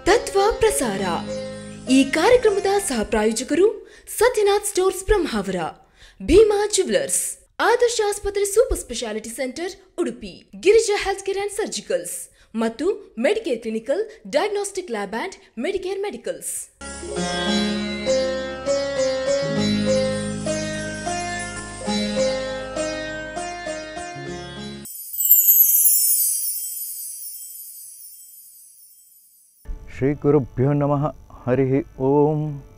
ತತ್ವ ಪ್ರಸಾರ ಈ ಕಾರ್ಯಕ್ರಮದ ಸಹ ಪ್ರಾಯೋಜಕರು ಸತ್ಯನಾಥ್ ಸ್ಟೋರ್ಸ್ ಬ್ರಹ್ಮಾವರ ಭೀಮಾ ಜುವೆಲರ್ಸ್ ಆದರ್ಶ ಆಸ್ಪತ್ರೆ super speciality centre Udupi Girija health care and surgicals ಮತ್ತು Medicare clinical diagnostic lab and Medicare medicals Shri ಗುರುಭ್ಯೋ ನಮಃ ಹರಿ ಓಂ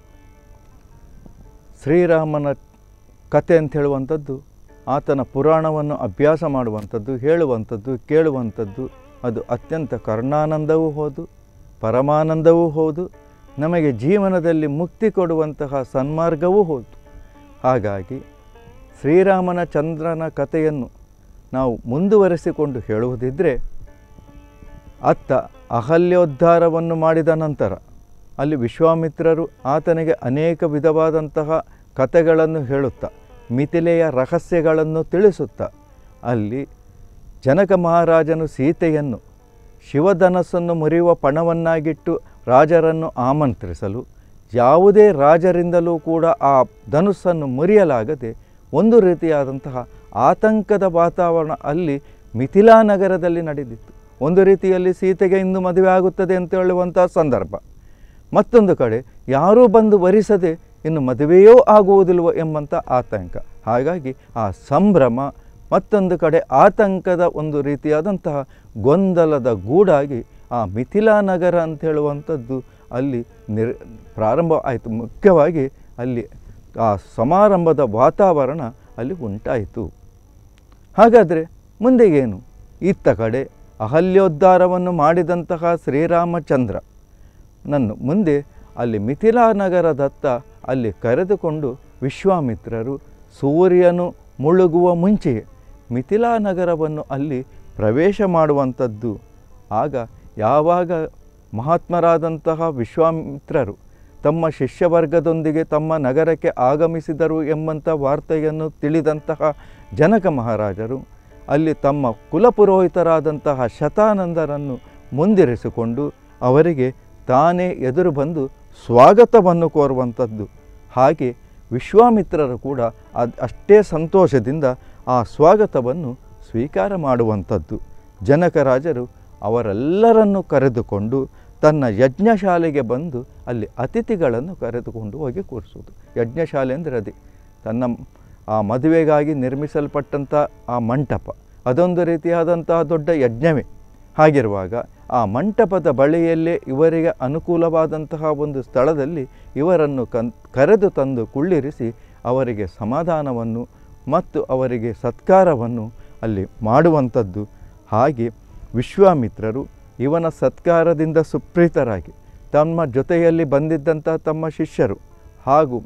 ಶ್ರೀರಾಮನ ಕತೆ ಅಂತ ಹೇಳುವಂಥದ್ದು ಆತನ ಪುರಾಣವನ್ನು ಅಭ್ಯಾಸ ಮಾಡುವಂಥದ್ದು ಹೇಳುವಂಥದ್ದು ಕೇಳುವಂಥದ್ದು ಅದು ಅತ್ಯಂತ ಕರ್ಣಾನಂದವೂ ಹೌದು ಪರಮಾನಂದವೂ ಹೌದು ನಮಗೆ ಜೀವನದಲ್ಲಿ ಮುಕ್ತಿ ಕೊಡುವಂತಹ ಸನ್ಮಾರ್ಗವೂ ಹೌದು ಹಾಗಾಗಿ ಶ್ರೀರಾಮನ ಚಂದ್ರನ ಕಥೆಯನ್ನು ನಾವು ಮುಂದುವರೆಸಿಕೊಂಡು ಹೇಳುವುದಿದ್ದರೆ ಅತ್ತ ಅಹಲ್ಯೋದ್ಧಾರವನ್ನು ಮಾಡಿದ ನಂತರ ಅಲ್ಲಿ ವಿಶ್ವಾಮಿತ್ರರು ಆತನಿಗೆ ಅನೇಕ ವಿಧವಾದಂತಹ ಕಥೆಗಳನ್ನು ಹೇಳುತ್ತಾ ಮಿಥಿಲೆಯ ರಹಸ್ಯಗಳನ್ನು ತಿಳಿಸುತ್ತಾ ಅಲ್ಲಿ ಜನಕ ಮಹಾರಾಜನು ಸೀತೆಯನ್ನು ಶಿವಧನಸ್ಸನ್ನು ಮುರಿಯುವ ಪಣವನ್ನಾಗಿಟ್ಟು ರಾಜರನ್ನು ಆಮಂತ್ರಿಸಲು ಯಾವುದೇ ರಾಜರಿಂದಲೂ ಕೂಡ ಆ ಧನುಸ್ಸನ್ನು ಮುರಿಯಲಾಗದೆ ಒಂದು ರೀತಿಯಾದಂತಹ ಆತಂಕದ ವಾತಾವರಣ ಅಲ್ಲಿ ಮಿಥಿಲಾ ನಗರದಲ್ಲಿ ನಡೆದಿತ್ತು ಒಂದು ರೀತಿಯಲ್ಲಿ ಸೀತೆಗೆ ಇಂದು ಮದುವೆ ಆಗುತ್ತದೆ ಅಂತ ಹೇಳುವಂಥ ಸಂದರ್ಭ ಮತ್ತೊಂದು ಕಡೆ ಯಾರೂ ಬಂದು ವರಿಸದೆ ಇನ್ನು ಮದುವೆಯೋ ಆಗುವುದಿಲ್ವೋ ಎಂಬಂಥ ಆತಂಕ ಹಾಗಾಗಿ ಆ ಸಂಭ್ರಮ ಮತ್ತೊಂದು ಕಡೆ ಆತಂಕದ ಒಂದು ರೀತಿಯಾದಂತಹ ಗೊಂದಲದ ಗೂಡಾಗಿ ಆ ಮಿಥಿಲಾ ನಗರ ಅಂತ ಹೇಳುವಂಥದ್ದು ಅಲ್ಲಿ ನಿರ್ ಪ್ರಾರಂಭ ಆಯಿತು ಮುಖ್ಯವಾಗಿ ಅಲ್ಲಿ ಆ ಸಮಾರಂಭದ ವಾತಾವರಣ ಅಲ್ಲಿ ಉಂಟಾಯಿತು ಹಾಗಾದರೆ ಮುಂದೆ ಏನು ಇತ್ತ ಕಡೆ ಅಹಲ್ಯೋದ್ಧಾರವನ್ನು ಮಾಡಿದಂತಹ ಶ್ರೀರಾಮಚಂದ್ರ ನನ್ನ ಮುಂದೆ ಅಲ್ಲಿ ಮಿಥಿಲಾ ನಗರದತ್ತ ಅಲ್ಲಿ ಕರೆದುಕೊಂಡು ವಿಶ್ವಾಮಿತ್ರರು ಸೂರ್ಯನು ಮುಳುಗುವ ಮುಂಚೆಯೇ ಮಿಥಿಲಾ ನಗರವನ್ನು ಅಲ್ಲಿ ಪ್ರವೇಶ ಮಾಡುವಂಥದ್ದು ಆಗ ಯಾವಾಗ ಮಹಾತ್ಮರಾದಂತಹ ವಿಶ್ವಾಮಿತ್ರರು ತಮ್ಮ ಶಿಷ್ಯವರ್ಗದೊಂದಿಗೆ ತಮ್ಮ ನಗರಕ್ಕೆ ಆಗಮಿಸಿದರು ಎಂಬಂಥ ವಾರ್ತೆಯನ್ನು ತಿಳಿದಂತಹ ಜನಕ ಮಹಾರಾಜರು ಅಲ್ಲಿ ತಮ್ಮ ಕುಲಪುರೋಹಿತರಾದಂತಹ ಶತಾನಂದರನ್ನು ಮುಂದಿರಿಸಿಕೊಂಡು ಅವರಿಗೆ ತಾನೇ ಎದುರು ಬಂದು ಸ್ವಾಗತವನ್ನು ಕೋರುವಂಥದ್ದು ಹಾಗೆ ವಿಶ್ವಾಮಿತ್ರರು ಕೂಡ ಅದು ಅಷ್ಟೇ ಸಂತೋಷದಿಂದ ಆ ಸ್ವಾಗತವನ್ನು ಸ್ವೀಕಾರ ಮಾಡುವಂಥದ್ದು ಜನಕರಾಜರು ಅವರೆಲ್ಲರನ್ನು ಕರೆದುಕೊಂಡು ತನ್ನ ಯಜ್ಞಶಾಲೆಗೆ ಬಂದು ಅಲ್ಲಿ ಅತಿಥಿಗಳನ್ನು ಕರೆದುಕೊಂಡು ಹೋಗಿ ಕೂರಿಸೋದು ಯಜ್ಞಶಾಲೆ ಅಂದರೆ ಅದೇ ತನ್ನ ಆ ಮದುವೆಗಾಗಿ ನಿರ್ಮಿಸಲ್ಪಟ್ಟಂಥ ಆ ಮಂಟಪ ಅದೊಂದು ರೀತಿಯಾದಂತಹ ದೊಡ್ಡ ಯಜ್ಞವೇ ಹಾಗಿರುವಾಗ ಆ ಮಂಟಪದ ಬಳಿಯಲ್ಲೇ ಇವರಿಗೆ ಅನುಕೂಲವಾದಂತಹ ಒಂದು ಸ್ಥಳದಲ್ಲಿ ಇವರನ್ನು ಕನ್ ಕರೆದು ತಂದು ಕುಳ್ಳಿರಿಸಿ ಅವರಿಗೆ ಸಮಾಧಾನವನ್ನು ಮತ್ತು ಅವರಿಗೆ ಸತ್ಕಾರವನ್ನು ಅಲ್ಲಿ ಮಾಡುವಂಥದ್ದು ಹಾಗೆ ವಿಶ್ವಾಮಿತ್ರರು ಇವನ ಸತ್ಕಾರದಿಂದ ಸುಪ್ರೀತರಾಗಿ ತಮ್ಮ ಜೊತೆಯಲ್ಲಿ ಬಂದಿದ್ದಂಥ ತಮ್ಮ ಶಿಷ್ಯರು ಹಾಗೂ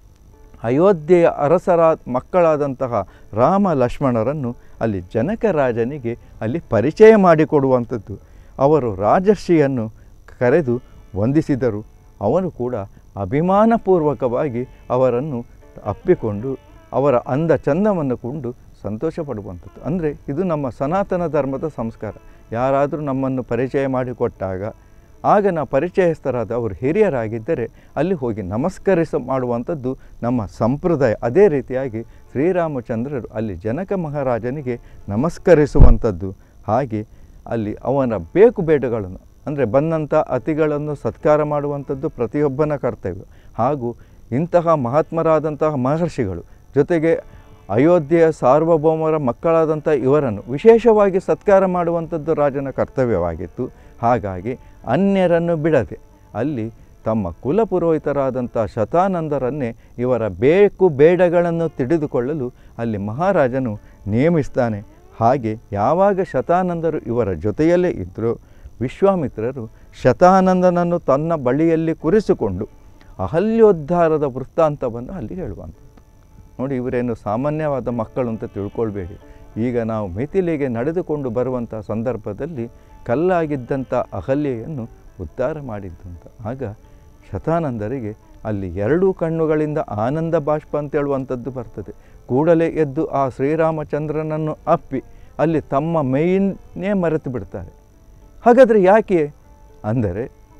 ಅಯೋಧ್ಯೆಯ ಅರಸರ ಮಕ್ಕಳಾದಂತಹ ರಾಮ ಲಕ್ಷ್ಮಣರನ್ನು ಅಲ್ಲಿ ಜನಕರಾಜನಿಗೆ ಅಲ್ಲಿ ಪರಿಚಯ ಮಾಡಿಕೊಡುವಂಥದ್ದು ಅವರು ರಾಜರ್ಷಿಯನ್ನು ಕರೆದು ವಂದಿಸಿದರು ಅವನು ಕೂಡ ಅಭಿಮಾನಪೂರ್ವಕವಾಗಿ ಅವರನ್ನು ಅಪ್ಪಿಕೊಂಡು ಅವರ ಅಂದ ಚಂದವನ್ನು ಕೊಂಡು ಸಂತೋಷ ಪಡುವಂಥದ್ದು ಅಂದರೆ ಇದು ನಮ್ಮ ಸನಾತನ ಧರ್ಮದ ಸಂಸ್ಕಾರ ಯಾರಾದರೂ ನಮ್ಮನ್ನು ಪರಿಚಯ ಮಾಡಿಕೊಟ್ಟಾಗ ಆಗ ನಾವು ಪರಿಚಯಸ್ಥರಾದ ಅವರು ಹಿರಿಯರಾಗಿದ್ದರೆ ಅಲ್ಲಿ ಹೋಗಿ ನಮಸ್ಕರಿಸ ಮಾಡುವಂಥದ್ದು ನಮ್ಮ ಸಂಪ್ರದಾಯ ಅದೇ ರೀತಿಯಾಗಿ ಶ್ರೀರಾಮಚಂದ್ರರು ಅಲ್ಲಿ ಜನಕ ಮಹಾರಾಜನಿಗೆ ನಮಸ್ಕರಿಸುವಂಥದ್ದು ಹಾಗೆ ಅಲ್ಲಿ ಅವನ ಬೇಕು ಬೇಡುಗಳನ್ನು ಅಂದರೆ ಬಂದಂಥ ಅತಿಗಳನ್ನು ಸತ್ಕಾರ ಮಾಡುವಂಥದ್ದು ಪ್ರತಿಯೊಬ್ಬನ ಕರ್ತವ್ಯ ಹಾಗೂ ಇಂತಹ ಮಹಾತ್ಮರಾದಂತಹ ಮಹರ್ಷಿಗಳು ಜೊತೆಗೆ ಅಯೋಧ್ಯೆಯ ಸಾರ್ವಭೌಮರ ಮಕ್ಕಳಾದಂಥ ಇವರನ್ನು ವಿಶೇಷವಾಗಿ ಸತ್ಕಾರ ಮಾಡುವಂಥದ್ದು ರಾಜನ ಕರ್ತವ್ಯವಾಗಿತ್ತು ಹಾಗಾಗಿ ಅನ್ಯರನ್ನು ಬಿಡದೆ ಅಲ್ಲಿ ತಮ್ಮ ಕುಲಪುರೋಹಿತರಾದಂಥ ಶತಾನಂದರನ್ನೇ ಇವರ ಬೇಕು ಬೇಡಗಳನ್ನು ತಿಳಿದುಕೊಳ್ಳಲು ಅಲ್ಲಿ ಮಹಾರಾಜನು ನೇಮಿಸ್ತಾನೆ ಹಾಗೆ ಯಾವಾಗ ಶತಾನಂದರು ಇವರ ಜೊತೆಯಲ್ಲೇ ಇದ್ದರೂ ವಿಶ್ವಾಮಿತ್ರರು ಶತಾನಂದನನ್ನು ತನ್ನ ಬಳಿಯಲ್ಲಿ ಕುರಿಸಿಕೊಂಡು ಅಹಲ್ಯೋದ್ಧಾರದ ವೃತ್ತಾಂತವನ್ನು ಅಲ್ಲಿ ಹೇಳುವಂಥದ್ದು ನೋಡಿ ಇವರೇನು ಸಾಮಾನ್ಯವಾದ ಮಕ್ಕಳು ಅಂತ ತಿಳ್ಕೊಳ್ಬೇಡಿ ಈಗ ನಾವು ಮಿಥಿಲಿಗೆ ನಡೆದುಕೊಂಡು ಬರುವಂಥ ಸಂದರ್ಭದಲ್ಲಿ ಕಲ್ಲಾಗಿದ್ದಂಥ ಅಹಲ್ಯೆಯನ್ನು ಉದ್ಧಾರ ಮಾಡಿದ್ದಂತ ಆಗ ಶತಾನಂದರಿಗೆ ಅಲ್ಲಿ ಎರಡೂ ಕಣ್ಣುಗಳಿಂದ ಆನಂದ ಬಾಷ್ಪ ಅಂತ ಹೇಳುವಂಥದ್ದು ಬರ್ತದೆ ಕೂಡಲೇ ಎದ್ದು ಆ ಶ್ರೀರಾಮಚಂದ್ರನನ್ನು ಅಪ್ಪಿ ಅಲ್ಲಿ ತಮ್ಮ ಮೈಯನ್ನೇ ಮರೆತು ಬಿಡ್ತಾರೆ ಹಾಗಾದರೆ ಯಾಕೆ ಅಂದರೆ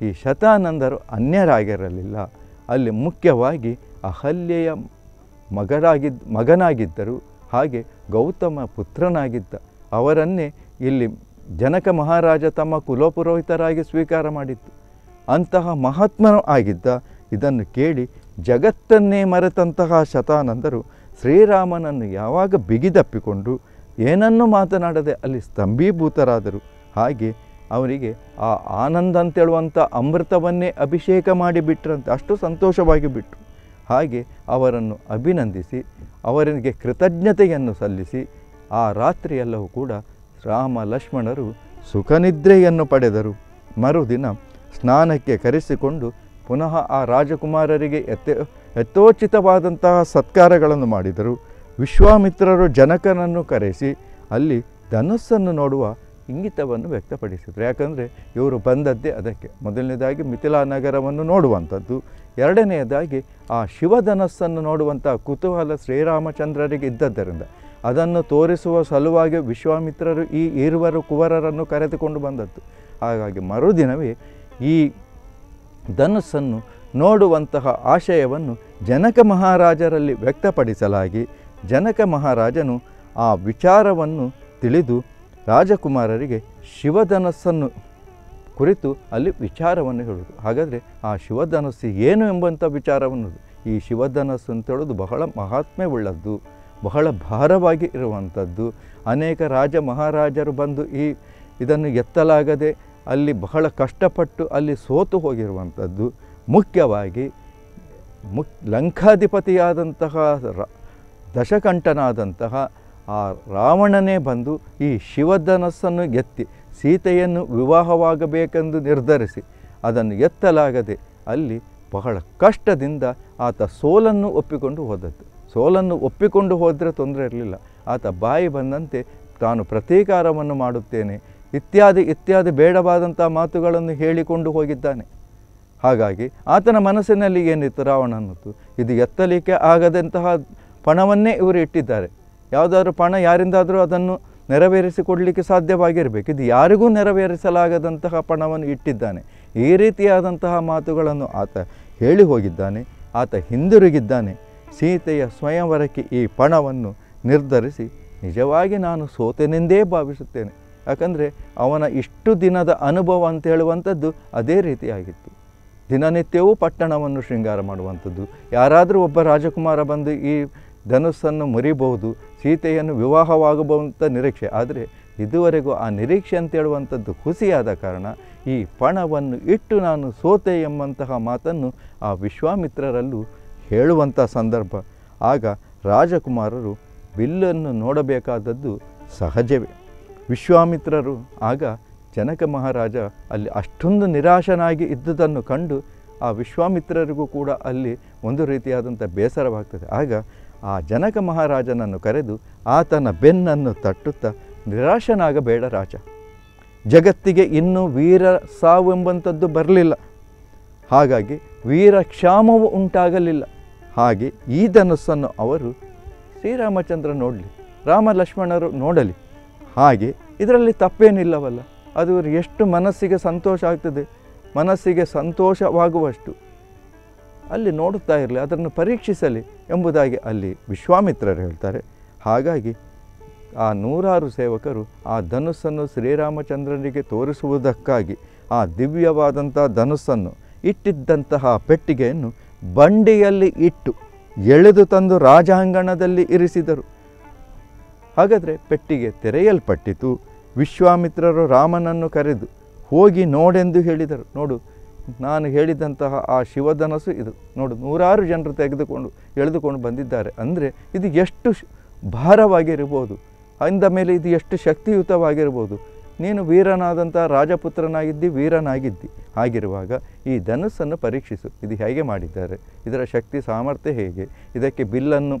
ಈ ಶತಾನಂದರು ಅನ್ಯರಾಗಿರಲಿಲ್ಲ ಅಲ್ಲಿ ಮುಖ್ಯವಾಗಿ ಅಹಲ್ಯೆಯ ಮಗನಾಗಿದ್ದ ಮಗನಾಗಿದ್ದರು ಹಾಗೆ ಗೌತಮ ಪುತ್ರನಾಗಿದ್ದ ಅವರನ್ನೇ ಇಲ್ಲಿ ಜನಕ ಮಹಾರಾಜ ತಮ್ಮ ಕುಲಪುರೋಹಿತರಾಗಿ ಸ್ವೀಕಾರ ಮಾಡಿತ್ತು ಅಂತಹ ಮಹಾತ್ಮನು ಆಗಿದ್ದ ಇದನ್ನು ಕೇಳಿ ಜಗತ್ತನ್ನೇ ಮರೆತಂತಹ ಶತಾನಂದರು ಶ್ರೀರಾಮನನ್ನು ಯಾವಾಗ ಬಿಗಿದಪ್ಪಿಕೊಂಡು ಏನನ್ನೂ ಮಾತನಾಡದೆ ಅಲ್ಲಿ ಸ್ತಂಭೀಭೂತರಾದರು ಹಾಗೆ ಅವರಿಗೆ ಆ ಆನಂದ ಅಂತೇಳುವಂಥ ಅಮೃತವನ್ನೇ ಅಭಿಷೇಕ ಮಾಡಿಬಿಟ್ರಂತೆ ಅಷ್ಟು ಸಂತೋಷವಾಗಿ ಬಿಟ್ಟರು ಹಾಗೆ ಅವರನ್ನು ಅಭಿನಂದಿಸಿ ಅವರಿಗೆ ಕೃತಜ್ಞತೆಯನ್ನು ಸಲ್ಲಿಸಿ ಆ ರಾತ್ರಿಯೆಲ್ಲವೂ ಕೂಡ ರಾಮ ಲಕ್ಷ್ಮಣರು ಸುಖನಿದ್ರೆಯನ್ನು ಪಡೆದರು ಮರುದಿನ ಸ್ನಾನಕ್ಕೆ ಕರೆಸಿಕೊಂಡು ಪುನಃ ಆ ರಾಜಕುಮಾರರಿಗೆ ಎತ್ತೆ ಯಥೋಚಿತವಾದಂತಹ ಸತ್ಕಾರಗಳನ್ನು ಮಾಡಿದರು ವಿಶ್ವಾಮಿತ್ರರು ಜನಕನನ್ನು ಕರೆಸಿ ಅಲ್ಲಿ ಧನುಸ್ಸನ್ನು ನೋಡುವ ಇಂಗಿತವನ್ನು ವ್ಯಕ್ತಪಡಿಸಿದರು ಯಾಕಂದರೆ ಇವರು ಬಂದದ್ದೇ ಅದಕ್ಕೆ ಮೊದಲನೇದಾಗಿ ಮಿಥಿಲಾ ನಗರವನ್ನು ನೋಡುವಂಥದ್ದು ಎರಡನೆಯದಾಗಿ ಆ ಶಿವಧನಸ್ಸನ್ನು ನೋಡುವಂಥ ಕುತೂಹಲ ಶ್ರೀರಾಮಚಂದ್ರರಿಗೆ ಇದ್ದದ್ದರಿಂದ ಅದನ್ನು ತೋರಿಸುವ ಸಲುವಾಗಿ ವಿಶ್ವಾಮಿತ್ರರು ಈ ಇರುವರು ಕುವರರನ್ನು ಕರೆದುಕೊಂಡು ಬಂದದ್ದು ಹಾಗಾಗಿ ಮರುದಿನವೇ ಈ ಧನುಸ್ಸನ್ನು ನೋಡುವಂತಹ ಆಶಯವನ್ನು ಜನಕ ಮಹಾರಾಜರಲ್ಲಿ ವ್ಯಕ್ತಪಡಿಸಲಾಗಿ ಜನಕ ಮಹಾರಾಜನು ಆ ವಿಚಾರವನ್ನು ತಿಳಿದು ರಾಜಕುಮಾರರಿಗೆ ಶಿವಧನಸ್ಸನ್ನು ಕುರಿತು ಅಲ್ಲಿ ವಿಚಾರವನ್ನು ಹೇಳುವುದು ಹಾಗಾದರೆ ಆ ಶಿವಧನಸ್ಸು ಏನು ಎಂಬಂಥ ವಿಚಾರವನ್ನು ಈ ಶಿವಧನಸ್ಸು ಅಂತ ಹೇಳೋದು ಬಹಳ ಮಹಾತ್ಮ್ಯವುಳ್ಳದ್ದು ಬಹಳ ಭಾರವಾಗಿ ಇರುವಂಥದ್ದು ಅನೇಕ ರಾಜ ಮಹಾರಾಜರು ಬಂದು ಈ ಇದನ್ನು ಎತ್ತಲಾಗದೆ ಅಲ್ಲಿ ಬಹಳ ಕಷ್ಟಪಟ್ಟು ಅಲ್ಲಿ ಸೋತು ಹೋಗಿರುವಂಥದ್ದು ಮುಖ್ಯವಾಗಿ ಮುಕ್ ಲಂಕಾಧಿಪತಿಯಾದಂತಹ ರ ದಶಕಂಠನಾದಂತಹ ಆ ರಾವಣನೇ ಬಂದು ಈ ಶಿವಧನಸ್ಸನ್ನು ಎತ್ತಿ ಸೀತೆಯನ್ನು ವಿವಾಹವಾಗಬೇಕೆಂದು ನಿರ್ಧರಿಸಿ ಅದನ್ನು ಎತ್ತಲಾಗದೆ ಅಲ್ಲಿ ಬಹಳ ಕಷ್ಟದಿಂದ ಆತ ಸೋಲನ್ನು ಒಪ್ಪಿಕೊಂಡು ಹೋದದ್ದು ಸೋಲನ್ನು ಒಪ್ಪಿಕೊಂಡು ಹೋದರೆ ತೊಂದರೆ ಇರಲಿಲ್ಲ ಆತ ಬಾಯಿ ಬಂದಂತೆ ತಾನು ಪ್ರತೀಕಾರವನ್ನು ಮಾಡುತ್ತೇನೆ ಇತ್ಯಾದಿ ಇತ್ಯಾದಿ ಬೇಡವಾದಂಥ ಮಾತುಗಳನ್ನು ಹೇಳಿಕೊಂಡು ಹೋಗಿದ್ದಾನೆ ಹಾಗಾಗಿ ಆತನ ಮನಸ್ಸಿನಲ್ಲಿ ಏನಿತ್ತು ರಾವಣನದ್ದು ಇದು ಎತ್ತಲಿಕ್ಕೆ ಆಗದಂತಹ ಪಣವನ್ನೇ ಇವರು ಇಟ್ಟಿದ್ದಾರೆ ಯಾವುದಾದ್ರೂ ಪಣ ಯಾರಿಂದಾದರೂ ಅದನ್ನು ನೆರವೇರಿಸಿಕೊಡಲಿಕ್ಕೆ ಸಾಧ್ಯವಾಗಿರಬೇಕು ಇದು ಯಾರಿಗೂ ನೆರವೇರಿಸಲಾಗದಂತಹ ಪಣವನ್ನು ಇಟ್ಟಿದ್ದಾನೆ ಈ ರೀತಿಯಾದಂತಹ ಮಾತುಗಳನ್ನು ಆತ ಹೇಳಿ ಹೋಗಿದ್ದಾನೆ ಆತ ಹಿಂದಿರುಗಿದ್ದಾನೆ ಸೀತೆಯ ಸ್ವಯಂವರಕ್ಕೆ ಈ ಪಣವನ್ನು ನಿರ್ಧರಿಸಿ ನಿಜವಾಗಿ ನಾನು ಸೋತೆನೆಂದೇ ಭಾವಿಸುತ್ತೇನೆ ಯಾಕಂದರೆ ಅವನ ಇಷ್ಟು ದಿನದ ಅನುಭವ ಅಂತ ಹೇಳುವಂಥದ್ದು ಅದೇ ರೀತಿಯಾಗಿತ್ತು ದಿನನಿತ್ಯವೂ ಪಟ್ಟಣವನ್ನು ಶೃಂಗಾರ ಮಾಡುವಂಥದ್ದು ಯಾರಾದರೂ ಒಬ್ಬ ರಾಜಕುಮಾರ ಬಂದು ಈ ಧನುಸ್ಸನ್ನು ಮುರಿಬಹುದು ಸೀತೆಯನ್ನು ವಿವಾಹವಾಗಬಹುದಂಥ ನಿರೀಕ್ಷೆ ಆದರೆ ಇದುವರೆಗೂ ಆ ನಿರೀಕ್ಷೆ ಅಂತ ಹೇಳುವಂಥದ್ದು ಹುಸಿಯಾದ ಕಾರಣ ಈ ಪಣವನ್ನು ಇಟ್ಟು ನಾನು ಸೋತೆ ಎಂಬಂತಹ ಮಾತನ್ನು ಆ ವಿಶ್ವಾಮಿತ್ರರಲ್ಲೂ ಹೇಳುವಂಥ ಸಂದರ್ಭ ಆಗ ರಾಜಕುಮಾರರು ಬಿಲ್ಲನ್ನು ನೋಡಬೇಕಾದದ್ದು ಸಹಜವೇ ವಿಶ್ವಾಮಿತ್ರರು ಆಗ ಜನಕ ಮಹಾರಾಜ ಅಲ್ಲಿ ಅಷ್ಟೊಂದು ನಿರಾಶನಾಗಿ ಇದ್ದುದನ್ನು ಕಂಡು ಆ ವಿಶ್ವಾಮಿತ್ರರಿಗೂ ಕೂಡ ಅಲ್ಲಿ ಒಂದು ರೀತಿಯಾದಂಥ ಬೇಸರವಾಗ್ತದೆ ಆಗ ಆ ಜನಕ ಮಹಾರಾಜನನ್ನು ಕರೆದು ಆತನ ಬೆನ್ನನ್ನು ತಟ್ಟುತ್ತಾ ನಿರಾಶನಾಗಬೇಡ ರಾಜ ಜಗತ್ತಿಗೆ ಇನ್ನೂ ವೀರ ಸಾವು ಎಂಬಂಥದ್ದು ಬರಲಿಲ್ಲ ಹಾಗಾಗಿ ವೀರ ಕ್ಷಾಮವು ಉಂಟಾಗಲಿಲ್ಲ ಹಾಗೆ ಈ ಧನುಸ್ಸನ್ನು ಅವರು ಶ್ರೀರಾಮಚಂದ್ರ ನೋಡಲಿ ರಾಮ ಲಕ್ಷ್ಮಣರು ನೋಡಲಿ ಹಾಗೆ ಇದರಲ್ಲಿ ತಪ್ಪೇನಿಲ್ಲವಲ್ಲ ಅದು ಇವ್ರಿಗೆ ಎಷ್ಟು ಮನಸ್ಸಿಗೆ ಸಂತೋಷ ಆಗ್ತದೆ ಮನಸ್ಸಿಗೆ ಸಂತೋಷವಾಗುವಷ್ಟು ಅಲ್ಲಿ ನೋಡುತ್ತಾ ಇರಲಿ ಅದನ್ನು ಪರೀಕ್ಷಿಸಲಿ ಎಂಬುದಾಗಿ ಅಲ್ಲಿ ವಿಶ್ವಾಮಿತ್ರರು ಹೇಳ್ತಾರೆ ಹಾಗಾಗಿ ಆ ನೂರಾರು ಸೇವಕರು ಆ ಧನುಸ್ಸನ್ನು ಶ್ರೀರಾಮಚಂದ್ರನಿಗೆ ತೋರಿಸುವುದಕ್ಕಾಗಿ ಆ ದಿವ್ಯವಾದಂಥ ಧನುಸ್ಸನ್ನು ಇಟ್ಟಿದ್ದಂತಹ ಪೆಟ್ಟಿಗೆಯನ್ನು ಬಂಡಿಯಲ್ಲಿ ಇಟ್ಟು ಎಳೆದು ತಂದು ರಾಜಾಂಗಣದಲ್ಲಿ ಇರಿಸಿದರು ಹಾಗಾದರೆ ಪೆಟ್ಟಿಗೆ ತೆರೆಯಲ್ಪಟ್ಟಿತು ವಿಶ್ವಾಮಿತ್ರರು ರಾಮನನ್ನು ಕರೆದು ಹೋಗಿ ನೋಡೆಂದು ಹೇಳಿದರು ನೋಡು ನಾನು ಹೇಳಿದಂತಹ ಆ ಶಿವಧನಸ್ಸು ಇದು ನೋಡು ನೂರಾರು ಜನರು ತೆಗೆದುಕೊಂಡು ಎಳೆದುಕೊಂಡು ಬಂದಿದ್ದಾರೆ ಅಂದರೆ ಇದು ಎಷ್ಟು ಶ್- ಭಾರವಾಗಿರ್ಬೋದು ಅಂದ ಮೇಲೆ ಇದು ಎಷ್ಟು ಶಕ್ತಿಯುತವಾಗಿರ್ಬೋದು ನೀನು ವೀರನಾದಂಥ ರಾಜಪುತ್ರನಾಗಿದ್ದಿ ವೀರನಾಗಿದ್ದಿ ಹಾಗಿರುವಾಗ ಈ ಧನುಸ್ಸನ್ನು ಪರೀಕ್ಷಿಸು ಇದು ಹೇಗೆ ಮಾಡಿದ್ದಾರೆ ಇದರ ಶಕ್ತಿ ಸಾಮರ್ಥ್ಯ ಹೇಗೆ ಇದಕ್ಕೆ ಬಿಲ್ಲನ್ನು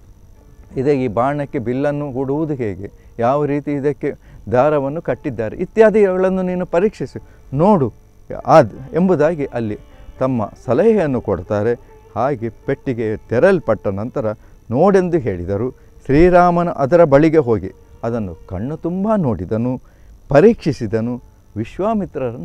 ಇದೇ ಈ ಬಾಣಕ್ಕೆ ಬಿಲ್ಲನ್ನು ಹೂಡುವುದು ಹೇಗೆ ಯಾವ ರೀತಿ ಇದಕ್ಕೆ ದಾರವನ್ನು ಕಟ್ಟಿದ್ದಾರೆ ಇತ್ಯಾದಿಗಳನ್ನು ನೀನು ಪರೀಕ್ಷಿಸು ನೋಡು ಆದ್ ಎಂಬುದಾಗಿ ಅಲ್ಲಿ ತಮ್ಮ ಸಲಹೆಯನ್ನು ಕೊಡ್ತಾರೆ ಹಾಗೆ ಪೆಟ್ಟಿಗೆ ತೆರಲ್ಪಟ್ಟ ನಂತರ ನೋಡೆಂದು ಹೇಳಿದರು ಶ್ರೀರಾಮನು ಅದರ ಬಳಿಗೆ ಹೋಗಿ ಅದನ್ನು ಕಣ್ಣು ತುಂಬ ನೋಡಿದನು ಪರೀಕ್ಷಿಸಿದನು ವಿಶ್ವಾಮಿತ್ರರನ್ನು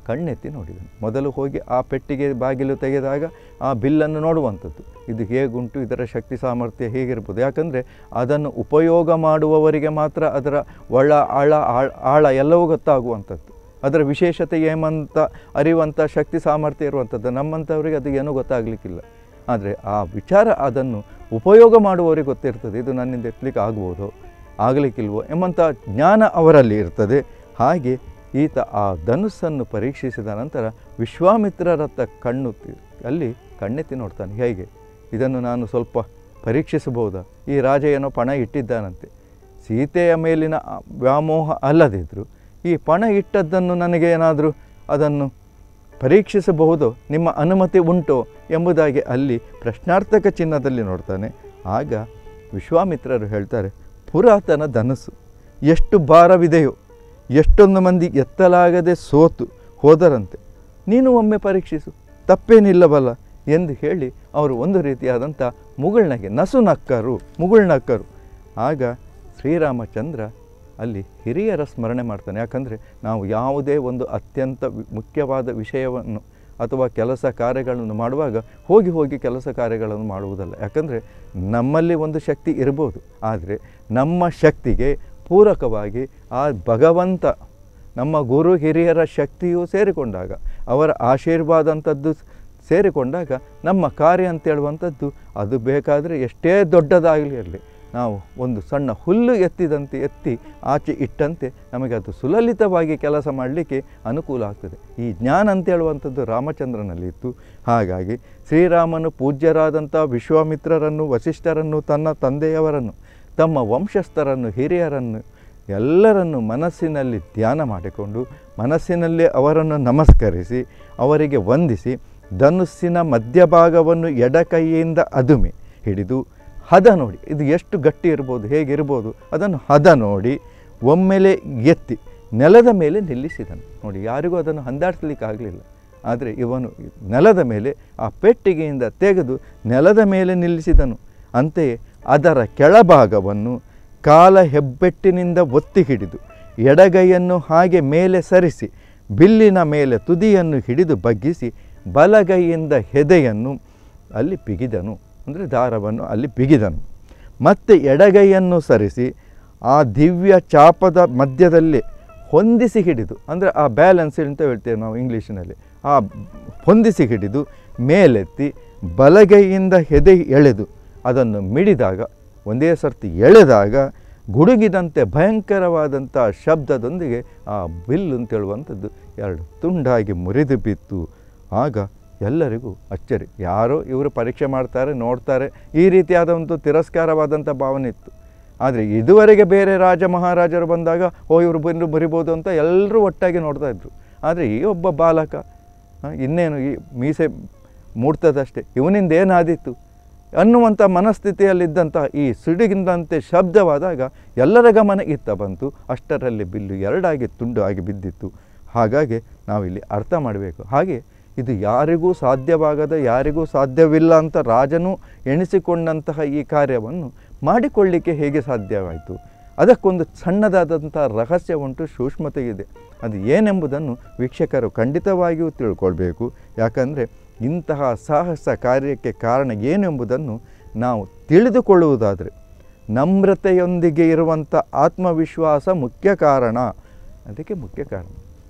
ಕಣ್ಣೆತ್ತಿ ನೋಡಿದನು ಮೊದಲು ಹೋಗಿ ಆ ಪೆಟ್ಟಿಗೆ ಬಾಗಿಲು ತೆಗೆದಾಗ ಆ ಬಿಲ್ಲನ್ನು ನೋಡುವಂಥದ್ದು ಇದು ಹೇಗುಂಟು ಇದರ ಶಕ್ತಿ ಸಾಮರ್ಥ್ಯ ಹೇಗಿರ್ಬೋದು ಯಾಕಂದರೆ ಅದನ್ನು ಉಪಯೋಗ ಮಾಡುವವರಿಗೆ ಮಾತ್ರ ಅದರ ಒಳ ಆಳ ಆಳ್- ಆಳ ಎಲ್ಲವೂ ಗೊತ್ತಾಗುವಂಥದ್ದು ಅದರ ವಿಶೇಷತೆ ಏಮಂತ ಅರಿವಂಥ ಶಕ್ತಿ ಸಾಮರ್ಥ್ಯ ಇರುವಂಥದ್ದು ನಮ್ಮಂಥವರಿಗೆ ಅದು ಏನೂ ಗೊತ್ತಾಗಲಿಕ್ಕಿಲ್ಲ ಆದರೆ ಆ ವಿಚಾರ ಅದನ್ನು ಉಪಯೋಗ ಮಾಡುವವರಿಗೆ ಗೊತ್ತಿರ್ತದೆ ಇದು ನನ್ನಿಂದ ಎತ್ತಲಿಕ್ಕೆ ಆಗ್ಬೋದು ಆಗಲಿಕ್ಕಿಲ್ವೋ ಎಂಬಂಥ ಜ್ಞಾನ ಅವರಲ್ಲಿ ಇರ್ತದೆ ಹಾಗೆ ಈತ ಆ ಧನುಸ್ಸನ್ನು ಪರೀಕ್ಷಿಸಿದ ನಂತರ ವಿಶ್ವಾಮಿತ್ರರತ್ತ ಕಣ್ಣು ತಿ- ಅಲ್ಲಿ ಕಣ್ಣೆತ್ತಿ ನೋಡ್ತಾನೆ ಹೇಗೆ ಇದನ್ನು ನಾನು ಸ್ವಲ್ಪ ಪರೀಕ್ಷಿಸಬಹುದಾ ಈ ರಾಜ ಏನೋ ಪಣ ಇಟ್ಟಿದ್ದಾನಂತೆ ಸೀತೆಯ ಮೇಲಿನ ಆ ವ್ಯಾಮೋಹ ಅಲ್ಲದಿದ್ದರೂ ಈ ಪಣ ಇಟ್ಟದ್ದನ್ನು ನನಗೆ ಏನಾದರೂ ಅದನ್ನು ಪರೀಕ್ಷಿಸಬಹುದು ನಿಮ್ಮ ಅನುಮತಿ ಉಂಟೋ ಎಂಬುದಾಗಿ ಅಲ್ಲಿ ಪ್ರಶ್ನಾರ್ಥಕ ಚಿಹ್ನದಲ್ಲಿ ನೋಡ್ತಾನೆ ಆಗ ವಿಶ್ವಾಮಿತ್ರರು ಹೇಳ್ತಾರೆ ಪುರಾತನ ಧನಸ್ಸು ಎಷ್ಟು ಭಾರವಿದೆಯೋ ಎಷ್ಟೊಂದು ಮಂದಿ ಎತ್ತಲಾಗದೆ ಸೋತು ಹೋದರಂತೆ ನೀನು ಒಮ್ಮೆ ಪರೀಕ್ಷಿಸು ತಪ್ಪೇನಿಲ್ಲವಲ್ಲ ಎಂದು ಹೇಳಿ ಅವರು ಒಂದು ರೀತಿಯಾದಂಥ ಮುಗುಳ್ನಗೆ ನಸು ನಕ್ಕರು ಮುಗುಳ್ನಕ್ಕರು ಆಗ ಶ್ರೀರಾಮಚಂದ್ರ ಅಲ್ಲಿ ಹಿರಿಯರ ಸ್ಮರಣೆ ಮಾಡ್ತಾನೆ ಯಾಕಂದರೆ ನಾವು ಯಾವುದೇ ಒಂದು ಅತ್ಯಂತ ವಿ- ಮುಖ್ಯವಾದ ವಿಷಯವನ್ನು ಅಥವಾ ಕೆಲಸ ಕಾರ್ಯಗಳನ್ನು ಮಾಡುವಾಗ ಹೋಗಿ ಹೋಗಿ ಕೆಲಸ ಕಾರ್ಯಗಳನ್ನು ಮಾಡುವುದಲ್ಲ ಯಾಕಂದರೆ ನಮ್ಮಲ್ಲಿ ಒಂದು ಶಕ್ತಿ ಇರ್ಬೋದು ಆದರೆ ನಮ್ಮ ಶಕ್ತಿಗೆ ಪೂರಕವಾಗಿ ಆ ಭಗವಂತ ನಮ್ಮ ಗುರು ಹಿರಿಯರ ಶಕ್ತಿಯು ಸೇರಿಕೊಂಡಾಗ ಅವರ ಆಶೀರ್ವಾದ ಅಂಥದ್ದು ಸೇರಿಕೊಂಡಾಗ ನಮ್ಮ ಕಾರ್ಯ ಅಂತ ಹೇಳುವಂಥದ್ದು ಅದು ಬೇಕಾದರೆ ಎಷ್ಟೇ ದೊಡ್ಡದಾಗಲಿ ಇರಲಿ ನಾವು ಒಂದು ಸಣ್ಣ ಹುಲ್ಲು ಎತ್ತಿದಂತೆ ಎತ್ತಿ ಆಚೆ ಇಟ್ಟಂತೆ ನಮಗೆ ಅದು ಸುಲಲಿತವಾಗಿ ಕೆಲಸ ಮಾಡಲಿಕ್ಕೆ ಅನುಕೂಲ ಆಗ್ತದೆ ಈ ಜ್ಞಾನ ಅಂತ ಹೇಳುವಂಥದ್ದು ರಾಮಚಂದ್ರನಲ್ಲಿತ್ತು ಹಾಗಾಗಿ ಶ್ರೀರಾಮನು ಪೂಜ್ಯರಾದಂಥ ವಿಶ್ವಾಮಿತ್ರರನ್ನು ವಸಿಷ್ಠರನ್ನು ತನ್ನ ತಂದೆಯವರನ್ನು ತಮ್ಮ ವಂಶಸ್ಥರನ್ನು ಹಿರಿಯರನ್ನು ಎಲ್ಲರನ್ನು ಮನಸ್ಸಿನಲ್ಲಿ ಧ್ಯಾನ ಮಾಡಿಕೊಂಡು ಮನಸ್ಸಿನಲ್ಲೇ ಅವರನ್ನು ನಮಸ್ಕರಿಸಿ ಅವರಿಗೆ ವಂದಿಸಿ ಧನುಸ್ಸಿನ ಮಧ್ಯಭಾಗವನ್ನು ಎಡಕೈಯಿಂದ ಅದುಮಿ ಹಿಡಿದು ಹದ ನೋಡಿ ಇದು ಎಷ್ಟು ಗಟ್ಟಿ ಇರ್ಬೋದು ಹೇಗಿರ್ಬೋದು ಅದನ್ನು ಹದ ನೋಡಿ ಒಮ್ಮೆಲೆ ಎತ್ತಿ ನೆಲದ ಮೇಲೆ ನಿಲ್ಲಿಸಿದನು ನೋಡಿ ಯಾರಿಗೂ ಅದನ್ನು ಹಂದಾಡಿಸ್ಲಿಕ್ಕೆ ಆಗಲಿಲ್ಲ ಆದರೆ ಇವನು ನೆಲದ ಮೇಲೆ ಆ ಪೆಟ್ಟಿಗೆಯಿಂದ ತೆಗೆದು ನೆಲದ ಮೇಲೆ ನಿಲ್ಲಿಸಿದನು ಅಂತೆಯೇ ಅದರ ಕೆಳಭಾಗವನ್ನು ಕಾಲ ಹೆಬ್ಬೆಟ್ಟಿನಿಂದ ಒತ್ತಿ ಹಿಡಿದು ಎಡಗೈಯನ್ನು ಹಾಗೆ ಮೇಲೆ ಸರಿಸಿ ಬಿಲ್ಲಿನ ಮೇಲೆ ತುದಿಯನ್ನು ಹಿಡಿದು ಬಗ್ಗಿಸಿ ಬಲಗೈಯಿಂದ ಹೆದೆಯನ್ನು ಅಲ್ಲಿ ಬಿಗಿದನು ಅಂದರೆ ದಾರವನ್ನು ಅಲ್ಲಿ ಬಿಗಿದನು ಮತ್ತೆ ಎಡಗೈಯನ್ನು ಸರಿಸಿ ಆ ದಿವ್ಯ ಚಾಪದ ಮಧ್ಯದಲ್ಲಿ ಹೊಂದಿಸಿ ಹಿಡಿದು ಅಂದರೆ ಆ ಬ್ಯಾಲೆನ್ಸ್ ಅಂತ ಹೇಳ್ತೇವೆ ನಾವು ಇಂಗ್ಲೀಷಿನಲ್ಲಿ ಆ ಹೊಂದಿಸಿ ಹಿಡಿದು ಮೇಲೆತ್ತಿ ಬಲಗೈಯಿಂದ ಹೆದೆ ಎಳೆದು ಅದನ್ನು ಮಿಡಿದಾಗ ಒಂದೇ ಸರ್ತಿ ಎಳೆದಾಗ ಗುಡುಗಿದಂತೆ ಭಯಂಕರವಾದಂಥ ಶಬ್ದದೊಂದಿಗೆ ಆ ಬಿಲ್ಲು ಅಂತೇಳುವಂಥದ್ದು ಎರಡು ತುಂಡಾಗಿ ಮುರಿದು ಬಿತ್ತು ಆಗ ಎಲ್ಲರಿಗೂ ಅಚ್ಚರಿ ಯಾರೋ ಇವರು ಪರೀಕ್ಷೆ ಮಾಡ್ತಾರೆ ನೋಡ್ತಾರೆ ಈ ರೀತಿಯಾದ ಒಂದು ತಿರಸ್ಕಾರವಾದಂಥ ಭಾವನೆ ಇತ್ತು ಆದರೆ ಇದುವರೆಗೆ ಬೇರೆ ರಾಜ ಮಹಾರಾಜರು ಬಂದಾಗ ಓ ಇವರು ಬಂದು ಬರಿಬೋದು ಅಂತ ಎಲ್ಲರೂ ಒಟ್ಟಾಗಿ ನೋಡ್ತಾ ಇದ್ರು ಆದರೆ ಈ ಒಬ್ಬ ಬಾಲಕ ಆ, ಇನ್ನೇನು ಈ ಮೀಸೆ ಮೂಡ್ತದಷ್ಟೇ ಇವನಿಂದ ಏನಾದೀತು ಅನ್ನುವಂಥ ಮನಸ್ಥಿತಿಯಲ್ಲಿದ್ದಂಥ ಈ ಸಿಡಿಗಿಂದಂತೆ ಶಬ್ದವಾದಾಗ ಎಲ್ಲರ ಗಮನ ಇತ್ತ ಬಂತು ಅಷ್ಟರಲ್ಲಿ ಬಿಲ್ಲು ಎರಡಾಗಿ ತುಂಡು ಆಗಿ ಬಿದ್ದಿತ್ತು ಹಾಗಾಗಿ ನಾವಿಲ್ಲಿ ಅರ್ಥ ಮಾಡಬೇಕು ಹಾಗೆ ಇದು ಯಾರಿಗೂ ಸಾಧ್ಯವಾಗದ ಯಾರಿಗೂ ಸಾಧ್ಯವಿಲ್ಲ ಅಂತ ರಾಜನು ಎಣಿಸಿಕೊಂಡಂತಹ ಈ ಕಾರ್ಯವನ್ನು ಮಾಡಿಕೊಳ್ಳಿಕ್ಕೆ ಹೇಗೆ ಸಾಧ್ಯವಾಯಿತು ಅದಕ್ಕೊಂದು ಸಣ್ಣದಾದಂಥ ರಹಸ್ಯ ಉಂಟು ಸೂಕ್ಷ್ಮತೆ ಇದೆ ಅದು ಏನೆಂಬುದನ್ನು ವೀಕ್ಷಕರು ಖಂಡಿತವಾಗಿಯೂ ತಿಳ್ಕೊಳ್ಬೇಕು ಯಾಕಂದರೆ ಇಂತಹ ಸಾಹಸ ಕಾರ್ಯಕ್ಕೆ ಕಾರಣ ಏನೆಂಬುದನ್ನು ನಾವು ತಿಳಿದುಕೊಳ್ಳುವುದಾದರೆ ನಮ್ರತೆಯೊಂದಿಗೆ ಇರುವಂಥ ಆತ್ಮವಿಶ್ವಾಸ ಮುಖ್ಯ ಕಾರಣ ಅದಕ್ಕೆ ಮುಖ್ಯ ಕಾರಣ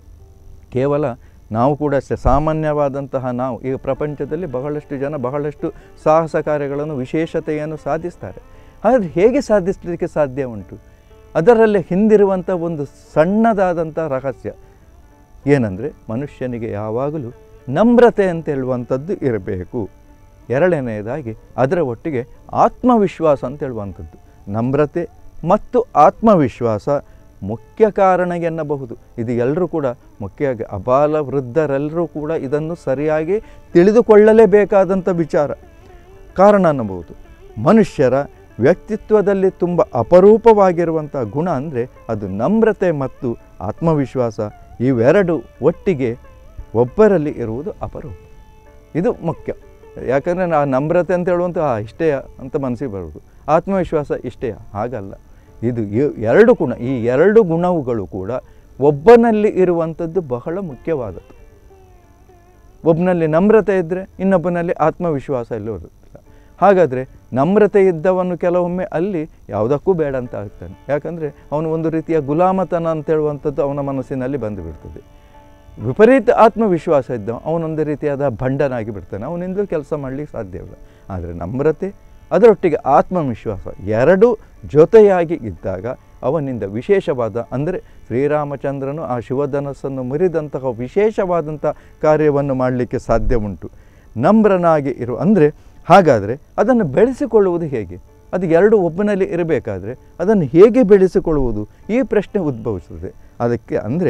ಕೇವಲ ನಾವು ಕೂಡ ಅಷ್ಟೇ ಸಾಮಾನ್ಯವಾದಂತಹ ನಾವು ಈಗ ಪ್ರಪಂಚದಲ್ಲಿ ಬಹಳಷ್ಟು ಜನ ಬಹಳಷ್ಟು ಸಾಹಸ ಕಾರ್ಯಗಳನ್ನು ವಿಶೇಷತೆಯನ್ನು ಸಾಧಿಸ್ತಾರೆ ಆದರೆ ಹೇಗೆ ಸಾಧಿಸಲಿಕ್ಕೆ ಸಾಧ್ಯ ಉಂಟು ಅದರಲ್ಲಿ ಹಿಂದಿರುವಂಥ ಒಂದು ಸಣ್ಣದಾದಂಥ ರಹಸ್ಯ ಏನಂದರೆ ಮನುಷ್ಯನಿಗೆ ಯಾವಾಗಲೂ ನಮ್ರತೆ ಅಂತ ಹೇಳುವಂಥದ್ದು ಇರಬೇಕು ಎರಡನೆಯದಾಗಿ ಅದರ ಒಟ್ಟಿಗೆ ಆತ್ಮವಿಶ್ವಾಸ ಅಂತ ಹೇಳುವಂಥದ್ದು ನಮ್ರತೆ ಮತ್ತು ಆತ್ಮವಿಶ್ವಾಸ ಮುಖ್ಯ ಕಾರಣ ಎನ್ನಬಹುದು ಇದು ಎಲ್ಲರೂ ಕೂಡ ಮುಖ್ಯವಾಗಿ ಅಬಾಲ ವೃದ್ಧರೆಲ್ಲರೂ ಕೂಡ ಇದನ್ನು ಸರಿಯಾಗಿ ತಿಳಿದುಕೊಳ್ಳಲೇಬೇಕಾದಂಥ ವಿಚಾರ ಕಾರಣ ಅನ್ನಬಹುದು ಮನುಷ್ಯರ ವ್ಯಕ್ತಿತ್ವದಲ್ಲಿ ತುಂಬ ಅಪರೂಪವಾಗಿರುವಂಥ ಗುಣ ಅಂದರೆ ಅದು ನಮ್ರತೆ ಮತ್ತು ಆತ್ಮವಿಶ್ವಾಸ ಇವೆರಡು ಒಟ್ಟಿಗೆ ಒಬ್ಬರಲ್ಲಿ ಇರುವುದು ಅಪರೂಪ ಇದು ಮುಖ್ಯ ಯಾಕಂದರೆ ನಾ ನಮ್ರತೆ ಅಂತ ಹೇಳುವಂಥ ಆ ಇಷ್ಟೇ ಅಂತ ಮನಸ್ಸಿಗೆ ಬರುವುದು ಆತ್ಮವಿಶ್ವಾಸ ಇಷ್ಟೇ ಹಾಗಲ್ಲ ಇದು ಇ- ಎರಡು ಗುಣ ಈ ಎರಡು ಗುಣಗಳು ಕೂಡ ಒಬ್ಬನಲ್ಲಿ ಇರುವಂಥದ್ದು ಬಹಳ ಮುಖ್ಯವಾದದ್ದು ಒಬ್ಬನಲ್ಲಿ ನಮ್ರತೆ ಇದ್ದರೆ ಇನ್ನೊಬ್ಬನಲ್ಲಿ ಆತ್ಮವಿಶ್ವಾಸ ಎಲ್ಲೂ ಇರುತ್ತಿಲ್ಲ ಹಾಗಾದರೆ ನಮ್ರತೆ ಇದ್ದವನು ಕೆಲವೊಮ್ಮೆ ಅಲ್ಲಿ ಯಾವುದಕ್ಕೂ ಬೇಡ ಅಂತ ಆಗ್ತಾನೆ ಯಾಕಂದರೆ ಅವನು ಒಂದು ರೀತಿಯ ಗುಲಾಮತನ ಅಂತ ಹೇಳುವಂಥದ್ದು ಅವನ ಮನಸ್ಸಿನಲ್ಲಿ ಬಂದು ಬಿಡ್ತದೆ ವಿಪರೀತ ಆತ್ಮವಿಶ್ವಾಸ ಇದ್ದ ಅವನೊಂದು ರೀತಿಯಾದ ಭಂಡನಾಗಿ ಬಿಡ್ತಾನೆ ಅವನಿಂದಲೂ ಕೆಲಸ ಮಾಡಲಿಕ್ಕೆ ಸಾಧ್ಯವಿಲ್ಲ ಆದರೆ ನಮ್ರತೆ ಅದರೊಟ್ಟಿಗೆ ಆತ್ಮವಿಶ್ವಾಸ ಎರಡೂ ಜೊತೆಯಾಗಿ ಇದ್ದಾಗ ಅವನಿಂದ ವಿಶೇಷವಾದ ಅಂದರೆ ಶ್ರೀರಾಮಚಂದ್ರನು ಆ ಶಿವಧನಸ್ಸನ್ನು ಮುರಿದಂತಹ ವಿಶೇಷವಾದಂಥ ಕಾರ್ಯವನ್ನು ಮಾಡಲಿಕ್ಕೆ ಸಾಧ್ಯ ಉಂಟು ನಮ್ರನಾಗಿ ಇರು ಅಂದರೆ ಹಾಗಾದರೆ ಅದನ್ನು ಬೆಳೆಸಿಕೊಳ್ಳುವುದು ಹೇಗೆ ಅದು ಎರಡು ಒಬ್ಬನಲ್ಲಿ ಇರಬೇಕಾದ್ರೆ ಅದನ್ನು ಹೇಗೆ ಬೆಳೆಸಿಕೊಳ್ಳುವುದು ಈ ಪ್ರಶ್ನೆ ಉದ್ಭವಿಸುತ್ತದೆ ಅದಕ್ಕೆ ಅಂದರೆ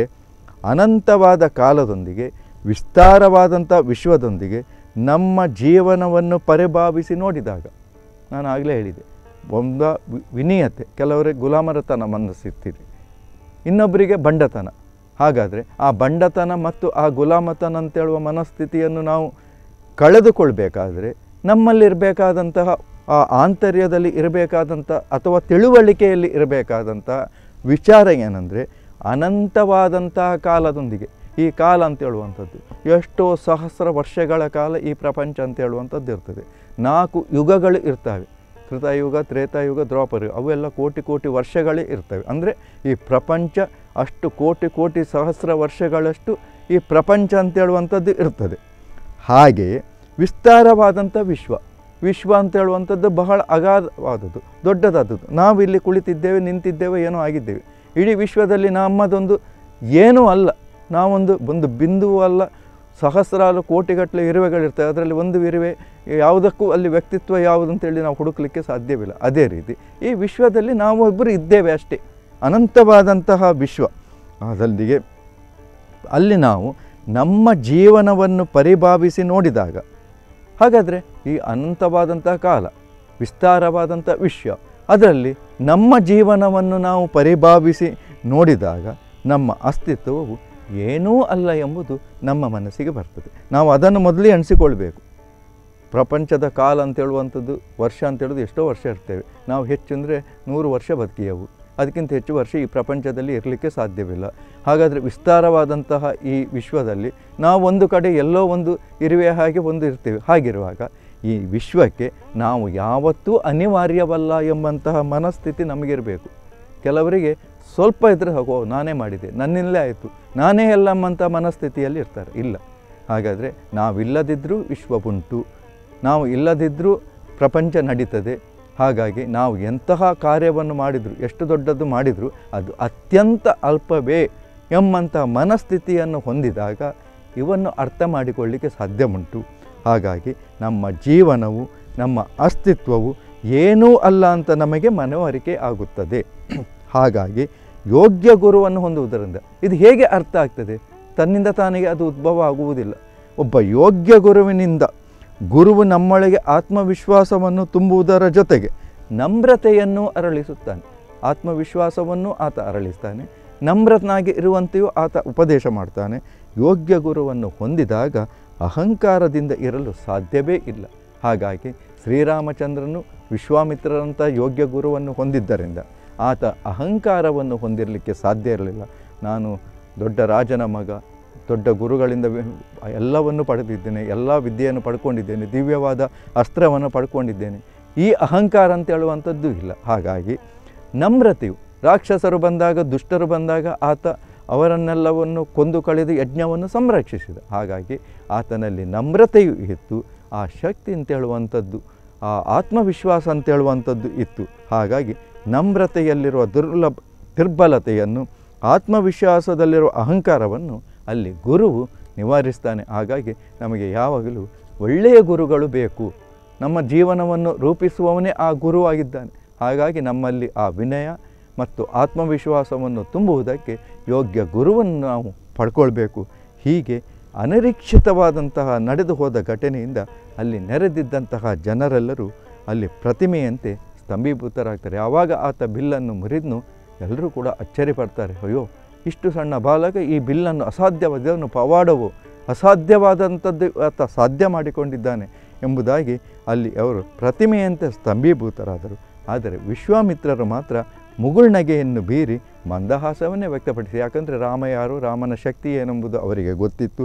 ಅನಂತವಾದ ಕಾಲದೊಂದಿಗೆ ವಿಸ್ತಾರವಾದಂಥ ವಿಶ್ವದೊಂದಿಗೆ ನಮ್ಮ ಜೀವನವನ್ನು ಪರಿಭಾವಿಸಿ ನೋಡಿದಾಗ ನಾನು ಆಗಲೇ ಹೇಳಿದೆ ಒಂದು ವಿ- ವಿನೀಯತೆ ಕೆಲವರಿಗೆ ಗುಲಾಮರತನ ಮನಸ್ಸಿರ್ತೀರಿ ಇನ್ನೊಬ್ಬರಿಗೆ ಬಂಡತನ ಹಾಗಾದರೆ ಆ ಬಂಡತನ ಮತ್ತು ಆ ಗುಲಾಮತನ ಅಂತೇಳುವ ಮನಸ್ಥಿತಿಯನ್ನು ನಾವು ಕಳೆದುಕೊಳ್ಬೇಕಾದ್ರೆ ನಮ್ಮಲ್ಲಿರಬೇಕಾದಂತಹ ಆ ಆಂತರ್ಯದಲ್ಲಿ ಇರಬೇಕಾದಂಥ ಅಥವಾ ತಿಳುವಳಿಕೆಯಲ್ಲಿ ಇರಬೇಕಾದಂಥ ವಿಚಾರ ಏನಂದರೆ ಅನಂತವಾದಂತಹ ಕಾಲದೊಂದಿಗೆ ಈ ಕಾಲ ಅಂತ ಹೇಳುವಂಥದ್ದು ಎಷ್ಟೋ ಸಹಸ್ರ ವರ್ಷಗಳ ಕಾಲ ಈ ಪ್ರಪಂಚ ಅಂತ ಹೇಳುವಂಥದ್ದು ಇರ್ತದೆ ನಾಲ್ಕು ಯುಗಗಳು ಇರ್ತವೆ ಕೃತಯುಗ ತ್ರೇತಾಯುಗ ದ್ವಾಪರಯುಗ ಅವೆಲ್ಲ ಕೋಟಿ ಕೋಟಿ ವರ್ಷಗಳೇ ಇರ್ತವೆ ಅಂದರೆ ಈ ಪ್ರಪಂಚ ಅಷ್ಟು ಕೋಟಿ ಕೋಟಿ ಸಹಸ್ರ ವರ್ಷಗಳಷ್ಟು ಈ ಪ್ರಪಂಚ ಅಂತ ಹೇಳುವಂಥದ್ದು ಇರ್ತದೆ ಹಾಗೆಯೇ ವಿಸ್ತಾರವಾದಂಥ ವಿಶ್ವ ವಿಶ್ವ ಅಂತ ಹೇಳುವಂಥದ್ದು ಬಹಳ ಅಗಾಧವಾದದ್ದು ದೊಡ್ಡದಾದದ್ದು ನಾವು ಇಲ್ಲಿ ಕುಳಿತಿದ್ದೇವೆ ನಿಂತಿದ್ದೇವೆ ಏನೋ ಆಗಿದ್ದೇವೆ ಇಡೀ ವಿಶ್ವದಲ್ಲಿ ನಮ್ಮದೊಂದು ಏನೂ ಅಲ್ಲ ನಾವೊಂದು ಒಂದು ಬಿಂದುವು ಅಲ್ಲ ಸಹಸ್ರಾರು ಕೋಟಿಗಟ್ಟಲೆ ಇರುವೆಗಳಿರ್ತವೆ ಅದರಲ್ಲಿ ಒಂದು ಇರುವೆ ಯಾವುದಕ್ಕೂ ಅಲ್ಲಿ ವ್ಯಕ್ತಿತ್ವ ಯಾವುದು ಅಂತೇಳಿ ನಾವು ಹುಡುಕಲಿಕ್ಕೆ ಸಾಧ್ಯವಿಲ್ಲ ಅದೇ ರೀತಿ ಈ ವಿಶ್ವದಲ್ಲಿ ನಾವು ಒಬ್ಬರು ಇದ್ದೇವೆ ಅಷ್ಟೇ ಅನಂತವಾದಂತಹ ವಿಶ್ವ ಅದಲ್ಲಿಗೆ ಅಲ್ಲಿ ನಾವು ನಮ್ಮ ಜೀವನವನ್ನು ಪರಿಭಾವಿಸಿ ನೋಡಿದಾಗ ಹಾಗಾದರೆ ಈ ಅನಂತವಾದಂತಹ ಕಾಲ ವಿಸ್ತಾರವಾದಂಥ ವಿಶ್ವ ಅದರಲ್ಲಿ ನಮ್ಮ ಜೀವನವನ್ನು ನಾವು ಪರಿಭಾವಿಸಿ ನೋಡಿದಾಗ ನಮ್ಮ ಅಸ್ತಿತ್ವವು ಏನೂ ಅಲ್ಲ ಎಂಬುದು ನಮ್ಮ ಮನಸ್ಸಿಗೆ ಬರ್ತದೆ ನಾವು ಅದನ್ನು ಮೊದಲೇ ಎಣಿಸಿಕೊಳ್ಬೇಕು ಪ್ರಪಂಚದ ಕಾಲ ಅಂತ ಹೇಳುವಂಥದ್ದು ವರ್ಷ ಅಂತ ಹೇಳೋದು ಎಷ್ಟೋ ವರ್ಷ ಇರ್ತೇವೆ ನಾವು ಹೆಚ್ಚು ಅಂದರೆ ನೂರು ವರ್ಷ ಬದುಕಿಯವು ಅದಕ್ಕಿಂತ ಹೆಚ್ಚು ವರ್ಷ ಈ ಪ್ರಪಂಚದಲ್ಲಿ ಇರಲಿಕ್ಕೆ ಸಾಧ್ಯವಿಲ್ಲ ಹಾಗಾದರೆ ವಿಸ್ತಾರವಾದಂತಹ ಈ ವಿಶ್ವದಲ್ಲಿ ನಾವು ಒಂದು ಕಡೆ ಎಲ್ಲೋ ಒಂದು ಇರುವೆ ಹಾಗೆ ಒಂದು ಇರ್ತೇವೆ ಹಾಗಿರುವಾಗ ಈ ವಿಶ್ವಕ್ಕೆ ನಾವು ಯಾವತ್ತೂ ಅನಿವಾರ್ಯವಲ್ಲ ಎಂಬಂತಹ ಮನಸ್ಥಿತಿ ನಮಗಿರಬೇಕು ಕೆಲವರಿಗೆ ಸ್ವಲ್ಪ ಇದ್ದರೆ ಹೋಗೋ ನಾನೇ ಮಾಡಿದೆ ನನ್ನಿಂದಲೇ ಆಯಿತು ನಾನೇ ಎಲ್ಲ ಎಂಬಂಥ ಮನಸ್ಥಿತಿಯಲ್ಲಿ ಇರ್ತಾರೆ ಇಲ್ಲ ಹಾಗಾದರೆ ನಾವಿಲ್ಲದಿದ್ದರೂ ವಿಶ್ವ ಉಂಟು ನಾವು ಇಲ್ಲದಿದ್ದರೂ ಪ್ರಪಂಚ ನಡೀತದೆ ಹಾಗಾಗಿ ನಾವು ಎಂತಹ ಕಾರ್ಯವನ್ನು ಮಾಡಿದರೂ ಎಷ್ಟು ದೊಡ್ಡದು ಮಾಡಿದರೂ ಅದು ಅತ್ಯಂತ ಅಲ್ಪವೇ ಎಂಬಂಥ ಮನಸ್ಥಿತಿಯನ್ನು ಹೊಂದಿದಾಗ ಇವನ್ನು ಅರ್ಥ ಮಾಡಿಕೊಳ್ಳಿಕ್ಕೆ ಸಾಧ್ಯ ಉಂಟು ಹಾಗಾಗಿ ನಮ್ಮ ಜೀವನವು ನಮ್ಮ ಅಸ್ತಿತ್ವವು ಏನೂ ಅಲ್ಲ ಅಂತ ನಮಗೆ ಮನವರಿಕೆ ಆಗುತ್ತದೆ ಹಾಗಾಗಿ ಯೋಗ್ಯ ಗುರುವನ್ನು ಹೊಂದುವುದರಿಂದ ಇದು ಹೇಗೆ ಅರ್ಥ ಆಗ್ತದೆ ತನ್ನಿಂದ ತಾನಿಗೆ ಅದು ಉದ್ಭವ ಆಗುವುದಿಲ್ಲ ಒಬ್ಬ ಯೋಗ್ಯ ಗುರುವಿನಿಂದ ಗುರುವು ನಮ್ಮೊಳಗೆ ಆತ್ಮವಿಶ್ವಾಸವನ್ನು ತುಂಬುವುದರ ಜೊತೆಗೆ ನಮ್ರತೆಯನ್ನು ಅರಳಿಸುತ್ತಾನೆ ಆತ್ಮವಿಶ್ವಾಸವನ್ನು ಆತ ಅರಳಿಸ್ತಾನೆ ನಮ್ರನಾಗಿ ಇರುವಂತೆಯೂ ಆತ ಉಪದೇಶ ಮಾಡ್ತಾನೆ ಯೋಗ್ಯ ಗುರುವನ್ನು ಹೊಂದಿದಾಗ ಅಹಂಕಾರದಿಂದ ಇರಲು ಸಾಧ್ಯವೇ ಇಲ್ಲ ಹಾಗಾಗಿ ಶ್ರೀರಾಮಚಂದ್ರನು ವಿಶ್ವಾಮಿತ್ರರಂಥ ಯೋಗ್ಯ ಗುರುವನ್ನು ಹೊಂದಿದ್ದರಿಂದ ಆತ ಅಹಂಕಾರವನ್ನು ಹೊಂದಿರಲಿಕ್ಕೆ ಸಾಧ್ಯ ಇರಲಿಲ್ಲ ನಾನು ದೊಡ್ಡ ರಾಜನ ಮಗ ದೊಡ್ಡ ಗುರುಗಳಿಂದ ವಿ- ಎಲ್ಲವನ್ನು ಪಡೆದಿದ್ದೇನೆ ಎಲ್ಲ ವಿದ್ಯೆಯನ್ನು ಪಡ್ಕೊಂಡಿದ್ದೇನೆ ದಿವ್ಯವಾದ ಅಸ್ತ್ರವನ್ನು ಪಡ್ಕೊಂಡಿದ್ದೇನೆ ಈ ಅಹಂಕಾರ ಅಂತ ಹೇಳುವಂಥದ್ದು ಇಲ್ಲ ಹಾಗಾಗಿ ನಮ್ರತೆಯು ರಾಕ್ಷಸರು ಬಂದಾಗ ದುಷ್ಟರು ಬಂದಾಗ ಆತ ಅವರನ್ನೆಲ್ಲವನ್ನು ಕೊಂದು ಕಳೆದು ಯಜ್ಞವನ್ನು ಸಂರಕ್ಷಿಸಿದ ಹಾಗಾಗಿ ಆತನಲ್ಲಿ ನಮ್ರತೆಯು ಇತ್ತು ಆ ಶಕ್ತಿ ಅಂತ ಹೇಳುವಂಥದ್ದು ಆ ಆತ್ಮವಿಶ್ವಾಸ ಅಂತ ಹೇಳುವಂಥದ್ದು ಇತ್ತು ಹಾಗಾಗಿ ನಮ್ರತೆಯಲ್ಲಿರುವ ದುರ್ಲಭ ದುರ್ಬಲತೆಯನ್ನು ಆತ್ಮವಿಶ್ವಾಸದಲ್ಲಿರುವ ಅಹಂಕಾರವನ್ನು ಅಲ್ಲಿ ಗುರುವು ನಿವಾರಿಸ್ತಾನೆ ಹಾಗಾಗಿ ನಮಗೆ ಯಾವಾಗಲೂ ಒಳ್ಳೆಯ ಗುರುಗಳು ಬೇಕು ನಮ್ಮ ಜೀವನವನ್ನು ರೂಪಿಸುವವನೇ ಆ ಗುರುವಾಗಿದ್ದಾನೆ ಹಾಗಾಗಿ ನಮ್ಮಲ್ಲಿ ಆ ವಿನಯ ಮತ್ತು ಆತ್ಮವಿಶ್ವಾಸವನ್ನು ತುಂಬುವುದಕ್ಕೆ ಯೋಗ್ಯ ಗುರುವನ್ನು ನಾವು ಪಡ್ಕೊಳ್ಬೇಕು ಹೀಗೆ ಅನಿರೀಕ್ಷಿತವಾದಂತಹ ನಡೆದು ಹೋದ ಘಟನೆಯಿಂದ ಅಲ್ಲಿ ನೆರೆದಿದ್ದಂತಹ ಜನರೆಲ್ಲರೂ ಅಲ್ಲಿ ಪ್ರತಿಮೆಯಂತೆ ಸ್ತಂಭೀಭೂತರಾಗ್ತಾರೆ ಯಾವಾಗ ಆತ ಬಿಲ್ಲನ್ನು ಮುರಿದ್ನು ಎಲ್ಲರೂ ಕೂಡ ಅಚ್ಚರಿ ಪಡ್ತಾರೆ ಅಯ್ಯೋ ಇಷ್ಟು ಸಣ್ಣ ಬಾಲಕ ಈ ಬಿಲ್ಲನ್ನು ಅಸಾಧ್ಯವಾದವನ್ನು ಪವಾಡವು ಅಸಾಧ್ಯವಾದಂಥದ್ದು ಆತ ಸಾಧ್ಯ ಮಾಡಿಕೊಂಡಿದ್ದಾನೆ ಎಂಬುದಾಗಿ ಅಲ್ಲಿ ಅವರು ಪ್ರತಿಮೆಯಂತೆ ಸ್ತಂಭೀಭೂತರಾದರು ಆದರೆ ವಿಶ್ವಾಮಿತ್ರರು ಮಾತ್ರ ಮುಗುಳ್ನಗೆಯನ್ನು ಬೀರಿ ಮಂದಹಾಸವನ್ನೇ ವ್ಯಕ್ತಪಡಿಸಿ ಯಾಕಂದರೆ ರಾಮ ಯಾರು ರಾಮನ ಶಕ್ತಿ ಏನೆಂಬುದು ಅವರಿಗೆ ಗೊತ್ತಿತ್ತು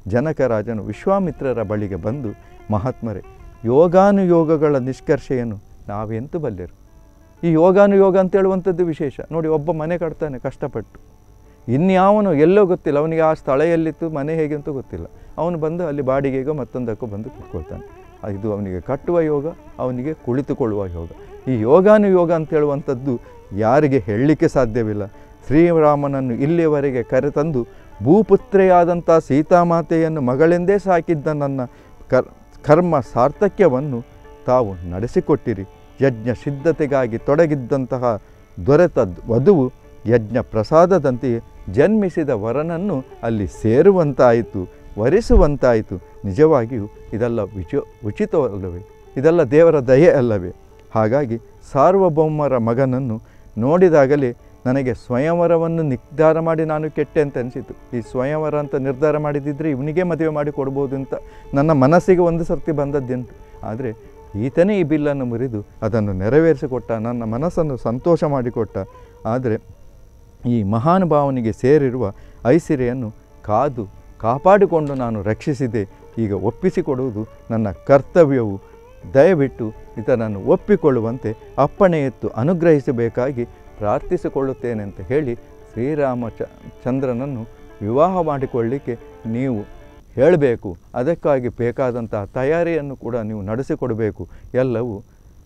ಜನಕರಾಜನು ವಿಶ್ವಾಮಿತ್ರರ ಬಳಿಗೆ ಬಂದು ಮಹಾತ್ಮರೇ ಯೋಗಾನುಯೋಗಗಳ ನಿಷ್ಕರ್ಷೆಯನ್ನು ನಾವೆಂತೂ ಬಲ್ಲೆರು ಈ ಯೋಗಾನುಯೋಗ ಅಂತ ಹೇಳುವಂಥದ್ದು ವಿಶೇಷ ನೋಡಿ ಒಬ್ಬ ಮನೆ ಕಟ್ತಾನೆ ಕಷ್ಟಪಟ್ಟು ಇನ್ಯಾವನು ಎಲ್ಲೋ ಗೊತ್ತಿಲ್ಲ ಅವನಿಗೆ ಆ ಸ್ಥಳ ಎಲ್ಲಿತ್ತು ಮನೆ ಹೇಗೆ ಅಂತ ಗೊತ್ತಿಲ್ಲ ಅವನು ಬಂದು ಅಲ್ಲಿ ಬಾಡಿಗೆಗೋ ಮತ್ತೊಂದಕ್ಕೂ ಬಂದು ಕುತ್ಕೊಳ್ತಾನೆ ಇದು ಅವನಿಗೆ ಕಟ್ಟುವ ಯೋಗ ಅವನಿಗೆ ಕುಳಿತುಕೊಳ್ಳುವ ಯೋಗ ಈ ಯೋಗಾನುಯೋಗ ಅಂತ ಹೇಳುವಂಥದ್ದು ಯಾರಿಗೆ ಹೇಳಲಿಕ್ಕೆ ಸಾಧ್ಯವಿಲ್ಲ ಶ್ರೀರಾಮನನ್ನು ಇಲ್ಲಿಯವರೆಗೆ ಕರೆತಂದು ಭೂಪುತ್ರೆಯಾದಂಥ ಸೀತಾಮಾತೆಯನ್ನು ಮಗಳೆಂದೇ ಸಾಕಿದ್ದ ನನ್ನ ಕರ್ ಕರ್ಮ ಸಾರ್ಥಕ್ಯವನ್ನು ತಾವು ನಡೆಸಿಕೊಟ್ಟಿರಿ ಯಜ್ಞ ಸಿದ್ಧತೆಗಾಗಿ ತೊಡಗಿದ್ದಂತಹ ದೊರೆತ ವಧುವು ಯಜ್ಞ ಪ್ರಸಾದದಂತೆಯೇ ಜನ್ಮಿಸಿದ ವರನನ್ನು ಅಲ್ಲಿ ಸೇರುವಂತಾಯಿತು ವರಿಸುವಂತಾಯಿತು ನಿಜವಾಗಿಯೂ ಇದೆಲ್ಲ ವಿಚ ಉಚಿತವಲ್ಲವೇ ಇದೆಲ್ಲ ದೇವರ ದಯೆ ಅಲ್ಲವೇ ಹಾಗಾಗಿ ಸಾರ್ವಭೌಮರ ಮಗನನ್ನು ನೋಡಿದಾಗಲೇ ನನಗೆ ಸ್ವಯಂವರವನ್ನು ನಿರ್ಧಾರ ಮಾಡಿ ನಾನು ಕೆಟ್ಟೆ ಅಂತ ಅನಿಸಿತು ಈ ಸ್ವಯಂವರ ಅಂತ ನಿರ್ಧಾರ ಮಾಡಿದಿದ್ದರೆ ಇವನಿಗೆ ಮದುವೆ ಮಾಡಿ ಕೊಡ್ಬೋದು ಅಂತ ನನ್ನ ಮನಸ್ಸಿಗೆ ಒಂದು ಸರ್ತಿ ಬಂದದ್ದುಂಟು ಆದರೆ ಈತನೇ ಈ ಬಿಲ್ಲನ್ನು ಮುರಿದು ಅದನ್ನು ನೆರವೇರಿಸಿಕೊಟ್ಟ ನನ್ನ ಮನಸ್ಸನ್ನು ಸಂತೋಷ ಮಾಡಿಕೊಟ್ಟ ಆದರೆ ಈ ಮಹಾನುಭಾವನಿಗೆ ಸೇರಿರುವ ಐಸಿರೆಯನ್ನು ಕಾದು ಕಾಪಾಡಿಕೊಂಡು ನಾನು ರಕ್ಷಿಸಿದೆ ಈಗ ಒಪ್ಪಿಸಿಕೊಡುವುದು ನನ್ನ ಕರ್ತವ್ಯವು ದಯವಿಟ್ಟು ಇದನ್ನು ಒಪ್ಪಿಕೊಳ್ಳುವಂತೆ ಅಪ್ಪಣೆ ಎತ್ತು ಅನುಗ್ರಹಿಸಬೇಕಾಗಿ ಪ್ರಾರ್ಥಿಸಿಕೊಳ್ಳುತ್ತೇನೆ ಅಂತ ಹೇಳಿ ಶ್ರೀರಾಮ ಚ ಚಂದ್ರನನ್ನು ವಿವಾಹ ಮಾಡಿಕೊಳ್ಳಿಕ್ಕೆ ನೀವು ಹೇಳಬೇಕು ಅದಕ್ಕಾಗಿ ಬೇಕಾದಂತಹ ತಯಾರಿಯನ್ನು ಕೂಡ ನೀವು ನಡೆಸಿಕೊಡಬೇಕು ಎಲ್ಲವೂ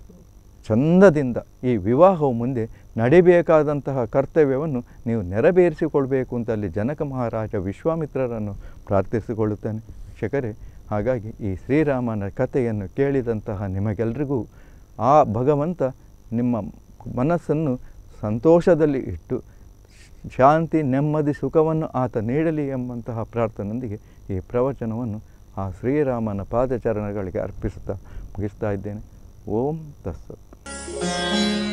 ಚಂದದಿಂದ ಈ ವಿವಾಹವು ಮುಂದೆ ನಡಿಬೇಕಾದಂತಹ ಕರ್ತವ್ಯವನ್ನು ನೀವು ನೆರವೇರಿಸಿಕೊಳ್ಬೇಕು ಅಂತ ಅಲ್ಲಿ ಜನಕ ಮಹಾರಾಜ ವಿಶ್ವಾಮಿತ್ರರನ್ನು ಪ್ರಾರ್ಥಿಸಿಕೊಳ್ಳುತ್ತಾನೆ ಶಿಖರೆ ಹಾಗಾಗಿ ಈ ಶ್ರೀರಾಮನ ಕಥೆಯನ್ನು ಕೇಳಿದಂತಹ ನಿಮಗೆಲ್ರಿಗೂ ಆ ಭಗವಂತ ನಿಮ್ಮ ಮನಸ್ಸನ್ನು ಸಂತೋಷದಲ್ಲಿ ಇಟ್ಟು ಶಾಂತಿ ನೆಮ್ಮದಿ ಸುಖವನ್ನು ಆತ ನೀಡಲಿ ಎಂಬಂತಹ ಪ್ರಾರ್ಥನೆಯೊಂದಿಗೆ ಈ ಪ್ರವಚನವನ್ನು ಆ ಶ್ರೀರಾಮನ ಪಾದಚರಣಗಳಿಗೆ ಅರ್ಪಿಸುತ್ತಾ ಮುಗಿಸ್ತಾ ಇದ್ದೇನೆ ಓಂ ತಸ್ಸತ್